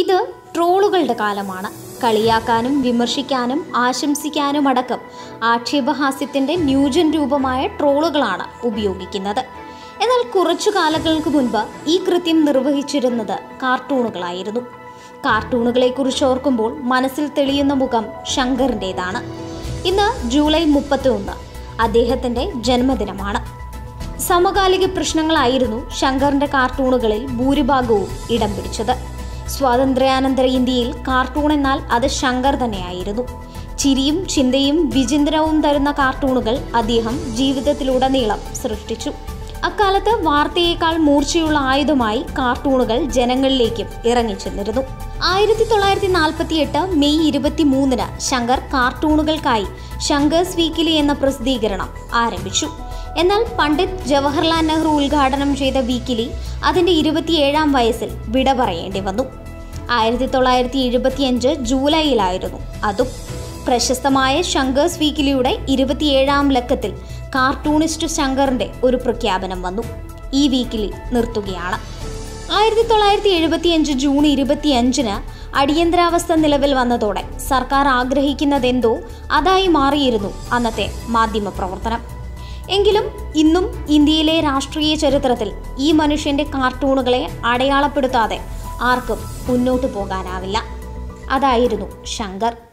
ഇത് ട്രോളുകളുടെ കാലമാണ് കളിയാക്കാനും വിമർശിക്കാനും ആശംസിക്കാനും അടക്കം ആക്ഷേപഹാസ്യത്തിന്റെ ന്യൂജൻ രൂപമായ ട്രോളുകളാണ് ഉപയോഗിക്കുന്നത് എന്നാൽ കുറച്ചു കാലങ്ങൾക്ക് മുൻപ് ഈ കൃത്യം നിർവഹിച്ചിരുന്നത് കാർട്ടൂണുകളായിരുന്നു കാർട്ടൂണുകളെക്കുറിച്ച് ഓർക്കുമ്പോൾ മനസ്സിൽ തെളിയുന്ന മുഖം ശങ്കറിൻ്റെതാണ് ഇന്ന് ജൂലൈ മുപ്പത്തി ഒന്ന് അദ്ദേഹത്തിൻ്റെ ജന്മദിനമാണ് സമകാലിക പ്രശ്നങ്ങളായിരുന്നു ശങ്കറിന്റെ കാർട്ടൂണുകളിൽ ഭൂരിഭാഗവും ഇടം പിടിച്ചത് സ്വാതന്ത്ര്യാനന്തര ഇന്ത്യയിൽ കാർട്ടൂൺ എന്നാൽ അത് ശങ്കർ തന്നെയായിരുന്നു ചിരിയും ചിന്തയും വിചിന്തനവും തരുന്ന കാർട്ടൂണുകൾ അദ്ദേഹം ജീവിതത്തിലുടനീളം സൃഷ്ടിച്ചു അക്കാലത്ത് വാർത്തയേക്കാൾ മൂർച്ചയുള്ള ആയുധമായി കാർട്ടൂണുകൾ ജനങ്ങളിലേക്കും ഇറങ്ങിച്ചെന്നിരുന്നു ആയിരത്തി തൊള്ളായിരത്തി നാൽപ്പത്തി എട്ട് മെയ് ഇരുപത്തി മൂന്നിന് ശങ്കർ കാർട്ടൂണുകൾക്കായി ശങ്കേഴ്സ് വീക്കിലി എന്ന പ്രസിദ്ധീകരണം ആരംഭിച്ചു എന്നാൽ പണ്ഡിറ്റ് ജവഹർലാൽ നെഹ്റു ഉദ്ഘാടനം ചെയ്ത വീക്കിലി അതിന്റെ ഇരുപത്തിയേഴാം വയസ്സിൽ വിട പറയേണ്ടി വന്നു ആയിരത്തി തൊള്ളായിരത്തി എഴുപത്തിയഞ്ച് ജൂലൈയിലായിരുന്നു അതും പ്രശസ്തമായ ശങ്കേഴ്സ് വീക്കിലിയുടെ ഇരുപത്തിയേഴാം ലക്കത്തിൽ കാർട്ടൂണിസ്റ്റ് ശങ്കറിന്റെ ഒരു പ്രഖ്യാപനം വന്നു ഈ വീക്കിലി നിർത്തുകയാണ് ആയിരത്തി തൊള്ളായിരത്തി എഴുപത്തിയഞ്ച് ജൂൺ ഇരുപത്തിയഞ്ചിന് അടിയന്തരാവസ്ഥ നിലവിൽ വന്നതോടെ സർക്കാർ ആഗ്രഹിക്കുന്നതെന്തോ അതായി മാറിയിരുന്നു അന്നത്തെ മാധ്യമ പ്രവർത്തനം എങ്കിലും ഇന്നും ഇന്ത്യയിലെ രാഷ്ട്രീയ ചരിത്രത്തിൽ ഈ മനുഷ്യന്റെ കാർട്ടൂണുകളെ അടയാളപ്പെടുത്താതെ ആർക്കും മുന്നോട്ടു പോകാനാവില്ല അതായിരുന്നു ശങ്കർ